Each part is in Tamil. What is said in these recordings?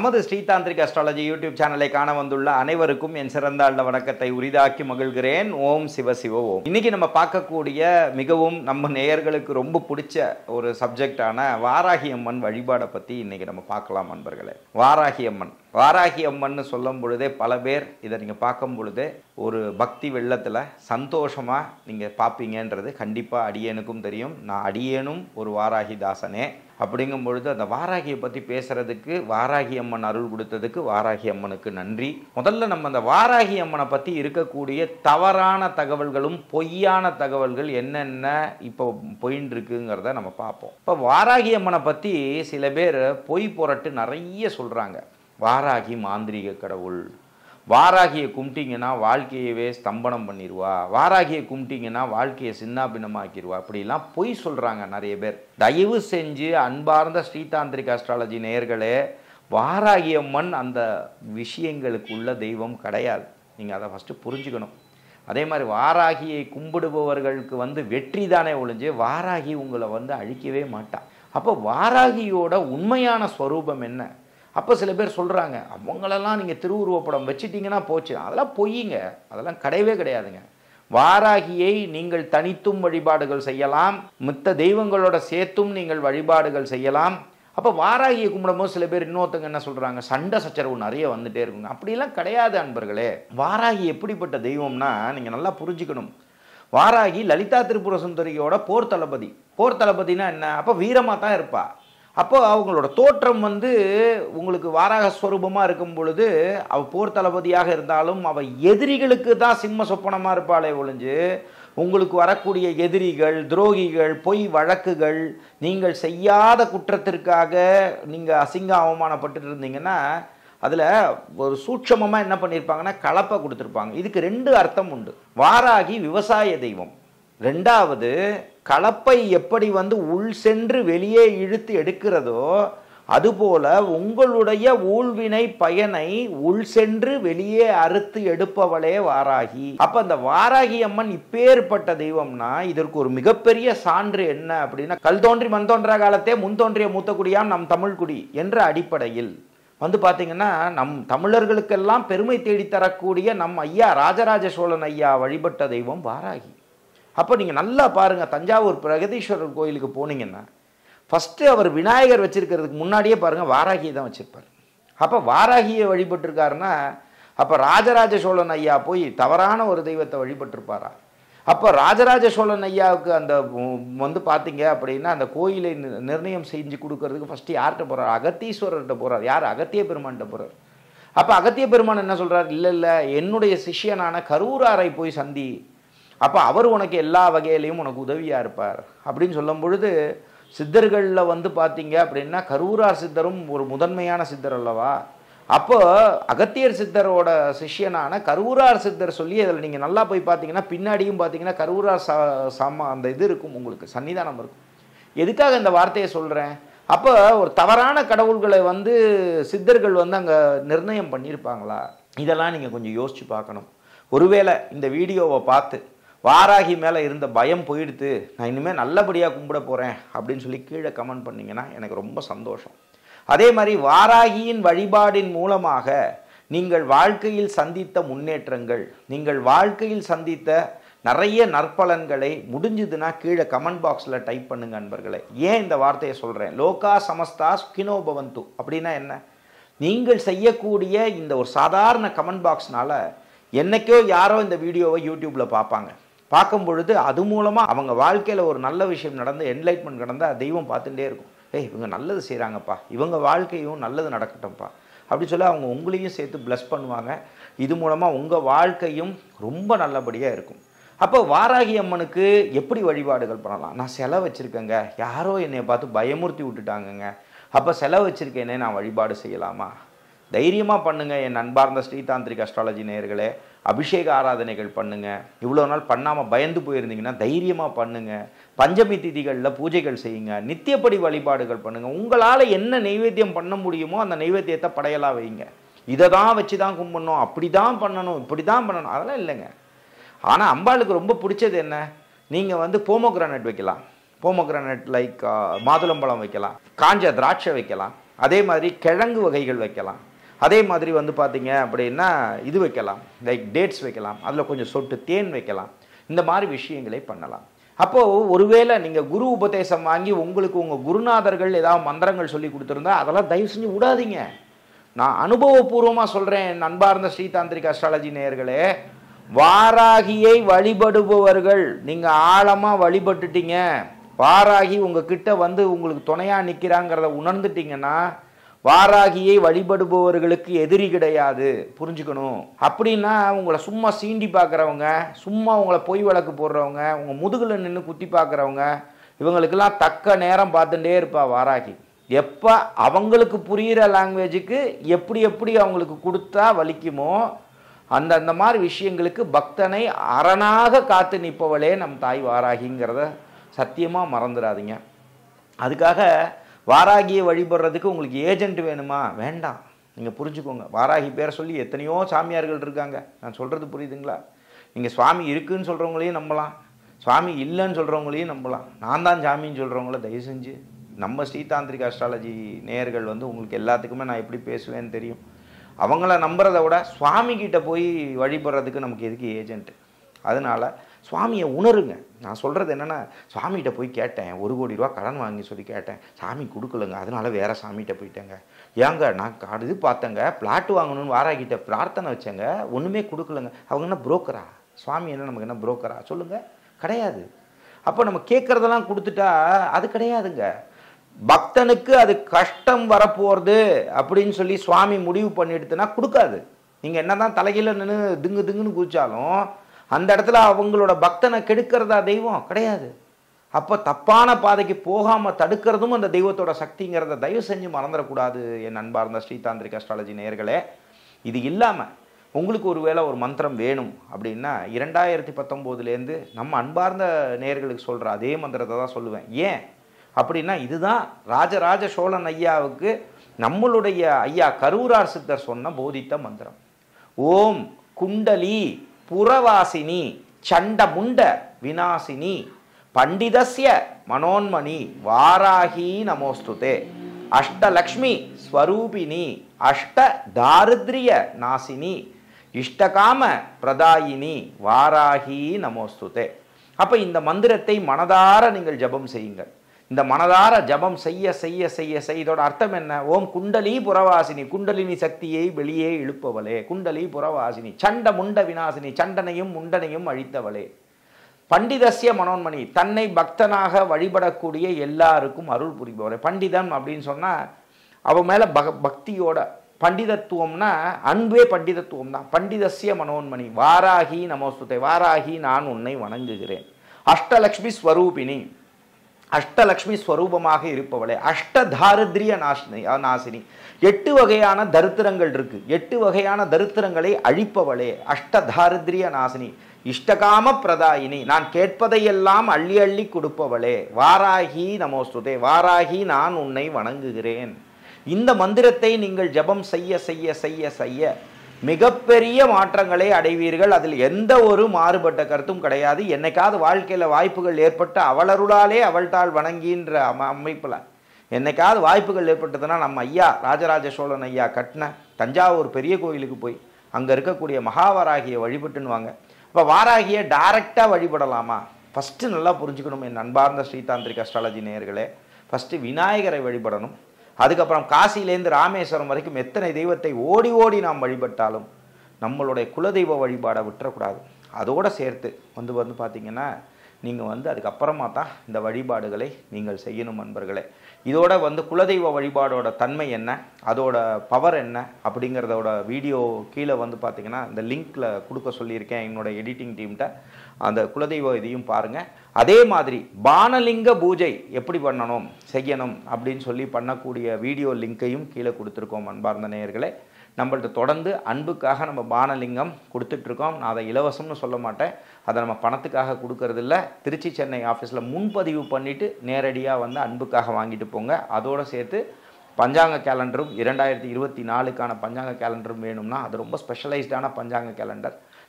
நமது ஸ்ரீதாந்திரிக் அஸ்ட்ராலஜி யூடியூப் சேனலை காண வந்துள்ள அனைவருக்கும் என் சிறந்தாண்ட வணக்கத்தை உரிதாக்கி மகிழ்கிறேன் ஓம் சிவ சிவ ஓம் இன்னைக்கு நம்ம பார்க்கக்கூடிய மிகவும் நம்ம நேயர்களுக்கு ரொம்ப பிடிச்ச ஒரு சப்ஜெக்டான வாராகி அம்மன் வழிபாடை பற்றி இன்னைக்கு நம்ம பார்க்கலாம் நண்பர்களே வாராகி அம்மன் வாராகி அம்மன்னு சொல்லும் பொழுதே பல பேர் இதை நீங்கள் பார்க்கும் பொழுதே ஒரு பக்தி வெள்ளத்தில் சந்தோஷமாக நீங்கள் பார்ப்பீங்கன்றது கண்டிப்பாக அடியேனுக்கும் தெரியும் நான் அடியேனும் ஒரு வாராகி தாசனே அப்படிங்கும் பொழுது அந்த வாராகியை பற்றி பேசுறதுக்கு வாராகி அம்மன் அருள் கொடுத்ததுக்கு வாராகி அம்மனுக்கு நன்றி முதல்ல நம்ம அந்த வாராகி அம்மனை பற்றி இருக்கக்கூடிய தவறான தகவல்களும் பொய்யான தகவல்கள் என்னென்ன இப்போ போயின்னு இருக்குங்கிறத நம்ம பார்ப்போம் இப்போ வாராகி அம்மனை பற்றி சில பேர் பொய் புரட்டு நிறைய சொல்கிறாங்க வாராகி மாந்திரீக கடவுள் வாராகியை கும்பிட்டீங்கன்னா வாழ்க்கையவே ஸ்தம்பனம் பண்ணிடுவா வாராகியை கும்பிட்டீங்கன்னா வாழ்க்கையை சின்னாபின்னமாக்கிடுவா அப்படிலாம் பொய் சொல்கிறாங்க நிறைய பேர் தயவு செஞ்சு அன்பார்ந்த ஸ்ரீதாந்திரிக் அஸ்ட்ராலஜி நேயர்களே வாராகி அம்மன் அந்த விஷயங்களுக்கு உள்ள தெய்வம் கிடையாது நீங்கள் அதை ஃபஸ்ட்டு புரிஞ்சுக்கணும் அதே மாதிரி வாராகியை கும்பிடுபவர்களுக்கு வந்து வெற்றி தானே ஒழிஞ்சு வாராகி உங்களை வந்து அழிக்கவே மாட்டா அப்போ வாராகியோட உண்மையான ஸ்வரூபம் என்ன அப்போ சில பேர் சொல்கிறாங்க அவங்களெல்லாம் நீங்கள் திருவுருவப்படம் வச்சிட்டிங்கன்னா போச்சு அதெல்லாம் பொய்யுங்க அதெல்லாம் கிடையவே கிடையாதுங்க வாராகியை நீங்கள் தனித்தும் வழிபாடுகள் செய்யலாம் மித்த தெய்வங்களோட சேர்த்தும் நீங்கள் வழிபாடுகள் செய்யலாம் அப்போ வாராகியை கும்பிடும்போது சில பேர் இன்னொருத்தங்க என்ன சொல்கிறாங்க சண்டை சச்சரவு நிறைய வந்துட்டே இருக்குங்க அப்படிலாம் கிடையாது அன்பர்களே வாராகி எப்படிப்பட்ட தெய்வம்னா நீங்கள் நல்லா புரிஞ்சுக்கணும் வாராகி லலிதா திரிபுர சுந்தரியோட போர் தளபதி போர் தளபதினா என்ன அப்போ வீரமாக தான் இருப்பா அப்போ அவங்களோட தோற்றம் வந்து உங்களுக்கு வாராக ஸ்வரூபமாக இருக்கும் பொழுது அவள் போர் தளபதியாக இருந்தாலும் அவள் எதிரிகளுக்கு தான் சிம்ம சொப்பனமாக இருப்பாளே ஒழிஞ்சு உங்களுக்கு வரக்கூடிய எதிரிகள் துரோகிகள் பொய் வழக்குகள் நீங்கள் செய்யாத குற்றத்திற்காக நீங்கள் அசிங்க அவமானப்பட்டு இருந்தீங்கன்னா அதில் ஒரு சூட்சமமாக என்ன பண்ணியிருப்பாங்கன்னா கலப்பை கொடுத்துருப்பாங்க இதுக்கு ரெண்டு அர்த்தம் உண்டு வாராகி விவசாய தெய்வம் ரெண்டாவது கலப்பை எப்படி வந்து உள் சென்று வெளியே இழுத்து எடுக்கிறதோ அதுபோல உங்களுடைய ஊழ்வினை பயனை உள் சென்று வெளியே அறுத்து எடுப்பவளே வாராகி அப்ப அந்த வாராகி அம்மன் இப்பேற்பட்ட தெய்வம்னா இதற்கு ஒரு மிகப்பெரிய சான்று என்ன அப்படின்னா கல் தோன்றி மண் தோன்றா காலத்தே முன் தோன்றிய மூத்தக்குடியாம் நம் தமிழ்குடி என்ற அடிப்படையில் வந்து பார்த்தீங்கன்னா நம் தமிழர்களுக்கெல்லாம் பெருமை தேடி தரக்கூடிய நம் ஐயா ராஜராஜ சோழன் ஐயா வழிபட்ட தெய்வம் வாராகி அப்போ நீங்கள் நல்லா பாருங்கள் தஞ்சாவூர் பிரகதீஸ்வரர் கோயிலுக்கு போனீங்கன்னா ஃபஸ்ட்டு அவர் விநாயகர் வச்சிருக்கிறதுக்கு முன்னாடியே பாருங்கள் வாராகியை தான் வச்சுருப்பார் அப்போ வாராகியை வழிபட்டிருக்காருன்னா அப்போ ராஜராஜ சோழன் ஐயா போய் தவறான ஒரு தெய்வத்தை வழிபட்டிருப்பாரா அப்போ ராஜராஜ சோழன் ஐயாவுக்கு அந்த வந்து பார்த்தீங்க அப்படின்னா அந்த கோயிலை நிர்ணயம் செஞ்சு கொடுக்கறதுக்கு ஃபஸ்ட்டு யார்கிட்ட போகிறார் அகத்தீஸ்வரர்கிட்ட போகிறார் யார் அகத்திய பெருமான்கிட்ட போகிறார் அப்போ அகத்திய பெருமான் என்ன சொல்கிறார் இல்லை இல்லை என்னுடைய சிஷ்யனான கரூராரை போய் சந்தி அப்போ அவர் உனக்கு எல்லா வகையிலையும் உனக்கு உதவியாக இருப்பார் அப்படின்னு சொல்லும் பொழுது சித்தர்களில் வந்து பார்த்தீங்க அப்படின்னா கரூரார் சித்தரும் ஒரு முதன்மையான சித்தர் அல்லவா அப்போ அகத்தியர் சித்தரோட சிஷ்யனான கரூரார் சித்தர் சொல்லி அதில் நீங்கள் நல்லா போய் பார்த்தீங்கன்னா பின்னாடியும் பார்த்தீங்கன்னா கரூரார் ச சம அந்த இது இருக்கும் உங்களுக்கு சன்னிதானம் இருக்கும் எதுக்காக இந்த வார்த்தையை சொல்கிறேன் அப்போ ஒரு தவறான கடவுள்களை வந்து சித்தர்கள் வந்து அங்கே நிர்ணயம் பண்ணியிருப்பாங்களா இதெல்லாம் நீங்கள் கொஞ்சம் யோசித்து பார்க்கணும் ஒருவேளை இந்த வீடியோவை பார்த்து வாராகி மேலே இருந்த பயம் போயிடுத்து நான் இனிமேல் நல்லபடியாக கும்பிட போகிறேன் அப்படின்னு சொல்லி கீழே கமெண்ட் பண்ணிங்கன்னா எனக்கு ரொம்ப சந்தோஷம் அதே மாதிரி வாராகியின் வழிபாடின் மூலமாக நீங்கள் வாழ்க்கையில் சந்தித்த முன்னேற்றங்கள் நீங்கள் வாழ்க்கையில் சந்தித்த நிறைய நற்பலன்களை முடிஞ்சுதுன்னா கீழே கமெண்ட் பாக்ஸில் டைப் பண்ணுங்க அன்பர்களே ஏன் இந்த வார்த்தையை சொல்கிறேன் லோகா சமஸ்தா சுகினோ பவந்து அப்படின்னா என்ன நீங்கள் செய்யக்கூடிய இந்த ஒரு சாதாரண கமெண்ட் பாக்ஸ்னால என்னைக்கோ யாரோ இந்த வீடியோவை யூடியூப்பில் பார்ப்பாங்க பார்க்கும் பொழுது அது மூலமாக அவங்க வாழ்க்கையில் ஒரு நல்ல விஷயம் நடந்து என்லைட்மெண்ட் நடந்தால் தெய்வம் பார்த்துட்டே இருக்கும் ஏய் இவங்க நல்லது செய்கிறாங்கப்பா இவங்க வாழ்க்கையும் நல்லது நடக்கட்டும்ப்பா அப்படி சொல்லி அவங்க உங்களையும் சேர்த்து ப்ளஸ் பண்ணுவாங்க இது மூலமாக உங்கள் வாழ்க்கையும் ரொம்ப நல்லபடியாக இருக்கும் அப்போ வாராகி அம்மனுக்கு எப்படி வழிபாடுகள் பண்ணலாம் நான் செலவு வச்சுருக்கேங்க யாரோ என்னை பார்த்து பயமுறுத்தி விட்டுட்டாங்கங்க அப்போ செலவு வச்சுருக்கேனே நான் வழிபாடு செய்யலாமா தைரியமாக பண்ணுங்கள் என் அன்பார்ந்த ஸ்ரீதாந்திரிக் அஸ்ட்ராலஜி நேயர்களே அபிஷேக ஆராதனைகள் பண்ணுங்கள் இவ்வளோ நாள் பண்ணாமல் பயந்து போயிருந்தீங்கன்னா தைரியமாக பண்ணுங்கள் பஞ்சமி திதிகளில் பூஜைகள் செய்யுங்க நித்தியப்படி வழிபாடுகள் பண்ணுங்கள் உங்களால் என்ன நைவேத்தியம் பண்ண முடியுமோ அந்த நைவேத்தியத்தை படையலாக வைங்க இதை தான் வச்சு தான் கும்பிடணும் அப்படி தான் பண்ணணும் இப்படி தான் பண்ணணும் அதெல்லாம் இல்லைங்க ஆனால் அம்பாளுக்கு ரொம்ப பிடிச்சது என்ன நீங்கள் வந்து போமோகிரானட் வைக்கலாம் போமோகிரானட் லைக் மாதுளம்பழம் வைக்கலாம் காஞ்ச திராட்சை வைக்கலாம் அதே மாதிரி கிழங்கு வகைகள் வைக்கலாம் அதே மாதிரி வந்து பார்த்தீங்க அப்படின்னா இது வைக்கலாம் லைக் டேட்ஸ் வைக்கலாம் அதில் கொஞ்சம் சொட்டு தேன் வைக்கலாம் இந்த மாதிரி விஷயங்களை பண்ணலாம் அப்போது ஒருவேளை நீங்கள் குரு உபதேசம் வாங்கி உங்களுக்கு உங்கள் குருநாதர்கள் ஏதாவது மந்திரங்கள் சொல்லி கொடுத்துருந்தா அதெல்லாம் தயவு செஞ்சு விடாதீங்க நான் அனுபவபூர்வமாக சொல்கிறேன் என் அன்பார்ந்த ஸ்ரீதாந்திரிக் அஸ்ட்ராலஜி நேயர்களே வாராகியை வழிபடுபவர்கள் நீங்கள் ஆழமாக வழிபட்டுட்டீங்க வாராகி உங்ககிட்ட வந்து உங்களுக்கு துணையாக நிற்கிறாங்கிறத உணர்ந்துட்டீங்கன்னா வாராகியை வழிபடுபவர்களுக்கு எதிரி கிடையாது புரிஞ்சுக்கணும் அப்படின்னா உங்களை சும்மா சீண்டி பார்க்குறவங்க சும்மா உங்களை பொய் வழக்கு போடுறவங்க உங்கள் முதுகில் நின்று குத்தி பார்க்குறவங்க இவங்களுக்கெல்லாம் தக்க நேரம் பார்த்துட்டே இருப்பா வாராகி எப்போ அவங்களுக்கு புரிகிற லாங்குவேஜுக்கு எப்படி எப்படி அவங்களுக்கு கொடுத்தா வலிக்குமோ அந்த அந்த மாதிரி விஷயங்களுக்கு பக்தனை அரணாக காத்து நிற்பவளே நம் தாய் வாராகிங்கிறத சத்தியமாக மறந்துடாதீங்க அதுக்காக வாராகியை வழிபடுறதுக்கு உங்களுக்கு ஏஜென்ட் வேணுமா வேண்டாம் நீங்கள் புரிஞ்சுக்கோங்க வாராகி பேரை சொல்லி எத்தனையோ சாமியார்கள் இருக்காங்க நான் சொல்கிறது புரியுதுங்களா நீங்கள் சுவாமி இருக்குன்னு சொல்கிறவங்களையும் நம்பலாம் சுவாமி இல்லைன்னு சொல்கிறவங்களையும் நம்பலாம் நான் தான் சாமின்னு சொல்கிறவங்கள தயவு செஞ்சு நம்ம ஸ்ரீதாந்திரிக் அஸ்ட்ராலஜி நேயர்கள் வந்து உங்களுக்கு எல்லாத்துக்குமே நான் எப்படி பேசுவேன்னு தெரியும் அவங்கள நம்புறதை விட சுவாமி கிட்ட போய் வழிபடுறதுக்கு நமக்கு எதுக்கு ஏஜென்ட் அதனால சுவாமியை உணருங்க நான் சொல்கிறது என்னென்னா சாமிகிட்ட போய் கேட்டேன் ஒரு கோடி ரூபா கடன் வாங்கி சொல்லி கேட்டேன் சாமி கொடுக்கலங்க அதனால வேற சாமிகிட்ட போயிட்டேங்க ஏங்க நான் கா- இது பார்த்தேங்க பிளாட் வாங்கணும்னு வாராகிட்ட பிரார்த்தனை வச்சேங்க ஒன்றுமே கொடுக்கலங்க அவங்க என்ன புரோக்கரா சுவாமி என்ன நமக்கு என்ன புரோக்கரா சொல்லுங்கள் கிடையாது அப்போ நம்ம கேட்குறதெல்லாம் கொடுத்துட்டா அது கிடையாதுங்க பக்தனுக்கு அது கஷ்டம் வரப்போகிறது அப்படின்னு சொல்லி சுவாமி முடிவு பண்ணிடுதுன்னா கொடுக்காது நீங்கள் என்னதான் தலைகீழ நின்று திங்கு திங்குன்னு குதிச்சாலும் அந்த இடத்துல அவங்களோட பக்தனை கெடுக்கிறதா தெய்வம் கிடையாது அப்போ தப்பான பாதைக்கு போகாமல் தடுக்கிறதும் அந்த தெய்வத்தோட சக்திங்கிறத தயவு செஞ்சு மறந்துடக்கூடாது என் அன்பார்ந்த ஸ்ரீதாந்திரிக் அஸ்ட்ராலஜி நேயர்களே இது இல்லாமல் உங்களுக்கு ஒரு வேளை ஒரு மந்திரம் வேணும் அப்படின்னா இரண்டாயிரத்தி பத்தொம்போதுலேருந்து நம்ம அன்பார்ந்த நேயர்களுக்கு சொல்கிற அதே மந்திரத்தை தான் சொல்லுவேன் ஏன் அப்படின்னா இதுதான் ராஜராஜ சோழன் ஐயாவுக்கு நம்மளுடைய ஐயா கரூரார் சித்தர் சொன்ன போதித்த மந்திரம் ஓம் குண்டலி புறவாசினி சண்டமுண்ட விநாசினி பண்டிதஸ்ய மனோன்மணி வாராகி நமோஸ்துதே அஷ்டலக்ஷ்மி ஸ்வரூபிணி அஷ்ட தாரித்ரிய நாசினி இஷ்டகாம பிரதாயினி வாராகி நமோஸ்துதே அப்போ இந்த மந்திரத்தை மனதார நீங்கள் ஜெபம் செய்யுங்கள் இந்த மனதார ஜபம் செய்ய செய்ய செய்ய செய்ய இதோட அர்த்தம் என்ன ஓம் குண்டலி புறவாசினி குண்டலினி சக்தியை வெளியே இழுப்பவளே குண்டலி புறவாசினி சண்ட முண்ட விநாசினி சண்டனையும் முண்டனையும் அழித்தவளே பண்டிதஸ்ய மனோன்மணி தன்னை பக்தனாக வழிபடக்கூடிய எல்லாருக்கும் அருள் புரிபவரே பண்டிதன் அப்படின்னு சொன்னால் அவன் மேலே பக பக்தியோட பண்டிதத்துவம்னா அன்பே பண்டிதத்துவம் தான் பண்டிதஸ்ய மனோன்மணி வாராகி நமோஸ்துதே வாராகி நான் உன்னை வணங்குகிறேன் அஷ்டலக்ஷ்மி ஸ்வரூபிணி அஷ்டலக்ஷ்மி ஸ்வரூபமாக இருப்பவளே அஷ்டதாரித்ரிய நாசினி நாசினி எட்டு வகையான தரித்திரங்கள் இருக்கு எட்டு வகையான தரித்திரங்களை அழிப்பவளே அஷ்டதாரித்ரிய நாசினி இஷ்டகாம பிரதாயினி நான் கேட்பதையெல்லாம் அள்ளி அள்ளி கொடுப்பவளே வாராகி நமோஸ்துதே வாராகி நான் உன்னை வணங்குகிறேன் இந்த மந்திரத்தை நீங்கள் ஜெபம் செய்ய செய்ய செய்ய செய்ய மிகப்பெரிய மாற்றங்களை அடைவீர்கள் அதில் எந்த ஒரு மாறுபட்ட கருத்தும் கிடையாது என்னைக்காவது வாழ்க்கையில் வாய்ப்புகள் ஏற்பட்டு அவளருளாலே அவள்தாள் வணங்கின்ற அம அமைப்பில் என்னைக்காவது வாய்ப்புகள் ஏற்பட்டதுன்னா நம்ம ஐயா ராஜராஜ சோழன் ஐயா கட்டின தஞ்சாவூர் பெரிய கோயிலுக்கு போய் அங்கே இருக்கக்கூடிய மகாவாராகியை வழிபட்டுன்னு வாங்க இப்போ வாராகியை டைரெக்டாக வழிபடலாமா ஃபஸ்ட்டு நல்லா புரிஞ்சுக்கணும் என் அன்பார்ந்த ஸ்ரீதாந்திரிக் அஸ்ட்ராலஜி நேயர்களே ஃபஸ்ட்டு விநாயகரை வழிபடணும் அதுக்கப்புறம் காசியிலேருந்து ராமேஸ்வரம் வரைக்கும் எத்தனை தெய்வத்தை ஓடி ஓடி நாம் வழிபட்டாலும் நம்மளுடைய குலதெய்வ வழிபாடை விட்டுறக்கூடாது அதோடு சேர்த்து வந்து வந்து பார்த்தீங்கன்னா நீங்கள் வந்து அதுக்கப்புறமா தான் இந்த வழிபாடுகளை நீங்கள் செய்யணும் நண்பர்களே இதோட வந்து குலதெய்வ வழிபாடோட தன்மை என்ன அதோட பவர் என்ன அப்படிங்கிறதோட வீடியோ கீழே வந்து பார்த்தீங்கன்னா இந்த லிங்க்கில் கொடுக்க சொல்லியிருக்கேன் என்னோட எடிட்டிங் டீம்கிட்ட அந்த குலதெய்வ இதையும் பாருங்கள் அதே மாதிரி பானலிங்க பூஜை எப்படி பண்ணணும் செய்யணும் அப்படின்னு சொல்லி பண்ணக்கூடிய வீடியோ லிங்க்கையும் கீழே கொடுத்துருக்கோம் அன்பார்ந்த நேயர்களே நம்மள்ட்ட தொடர்ந்து அன்புக்காக நம்ம பானலிங்கம் கொடுத்துட்ருக்கோம் நான் அதை இலவசம்னு சொல்ல மாட்டேன் அதை நம்ம பணத்துக்காக கொடுக்கறதில்ல திருச்சி சென்னை ஆஃபீஸில் முன்பதிவு பண்ணிவிட்டு நேரடியாக வந்து அன்புக்காக வாங்கிட்டு போங்க அதோடு சேர்த்து பஞ்சாங்க கேலண்டரும் இரண்டாயிரத்தி இருபத்தி நாலுக்கான பஞ்சாங்க கேலண்டரும் வேணும்னா அது ரொம்ப ஸ்பெஷலைஸ்டான பஞ்சாங்க கேலண்டர்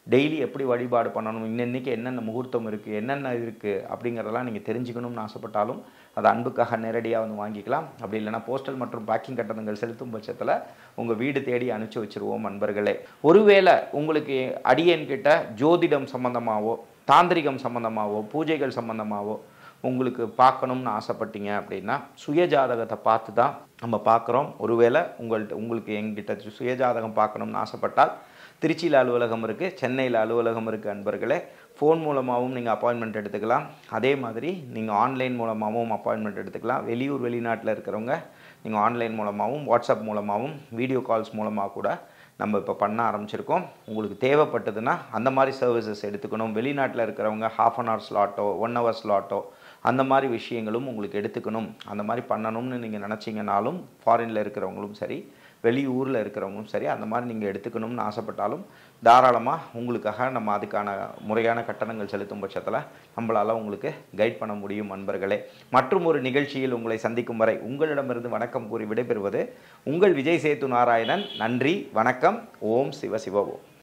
டெய்லி எப்படி வழிபாடு பண்ணணும் இன்னன்னைக்கு என்னென்ன முகூர்த்தம் இருக்குது என்னென்ன இருக்குது அப்படிங்கிறதெல்லாம் நீங்கள் தெரிஞ்சுக்கணும்னு ஆசைப்பட்டாலும் அது அன்புக்காக நேரடியாக வந்து வாங்கிக்கலாம் அப்படி இல்லைனா போஸ்டல் மற்றும் பேக்கிங் கட்டணங்கள் செலுத்தும் பட்சத்தில் உங்கள் வீடு தேடி அனுப்பிச்சி வச்சிருவோம் நண்பர்களே ஒருவேளை உங்களுக்கு அடியேன் கிட்ட ஜோதிடம் சம்மந்தமாகவோ தாந்திரிகம் சம்மந்தமாகவோ பூஜைகள் சம்மந்தமாகவோ உங்களுக்கு பார்க்கணும்னு ஆசைப்பட்டீங்க அப்படின்னா சுயஜாதகத்தை பார்த்து தான் நம்ம பார்க்குறோம் ஒருவேளை உங்கள்கிட்ட உங்களுக்கு எங்கிட்ட சுயஜாதகம் பார்க்கணும்னு ஆசைப்பட்டால் திருச்சியில் அலுவலகம் இருக்குது சென்னையில் அலுவலகம் இருக்குது அன்பர்களே ஃபோன் மூலமாகவும் நீங்கள் அப்பாயின்மெண்ட் எடுத்துக்கலாம் அதே மாதிரி நீங்கள் ஆன்லைன் மூலமாகவும் அப்பாயின்மெண்ட் எடுத்துக்கலாம் வெளியூர் வெளிநாட்டில் இருக்கிறவங்க நீங்கள் ஆன்லைன் மூலமாகவும் வாட்ஸ்அப் மூலமாகவும் வீடியோ கால்ஸ் மூலமாக கூட நம்ம இப்போ பண்ண ஆரம்பிச்சிருக்கோம் உங்களுக்கு தேவைப்பட்டதுன்னா அந்த மாதிரி சர்வீசஸ் எடுத்துக்கணும் வெளிநாட்டில் இருக்கிறவங்க ஹாஃப் அன் ஹவர் ஸ்லாட்டோ ஒன் ஹவர் ஸ்லாட்டோ அந்த மாதிரி விஷயங்களும் உங்களுக்கு எடுத்துக்கணும் அந்த மாதிரி பண்ணணும்னு நீங்கள் நினச்சிங்கனாலும் ஃபாரினில் இருக்கிறவங்களும் சரி வெளியூரில் இருக்கிறவங்களும் சரி அந்த மாதிரி நீங்கள் எடுத்துக்கணும்னு ஆசைப்பட்டாலும் தாராளமாக உங்களுக்காக நம்ம அதுக்கான முறையான கட்டணங்கள் செலுத்தும் பட்சத்தில் நம்மளால் உங்களுக்கு கைட் பண்ண முடியும் நண்பர்களே மற்றும் ஒரு நிகழ்ச்சியில் உங்களை சந்திக்கும் வரை உங்களிடமிருந்து வணக்கம் கூறி விடைபெறுவது உங்கள் விஜய் சேத்து நாராயணன் நன்றி வணக்கம் ஓம் சிவ சிவ ஓம்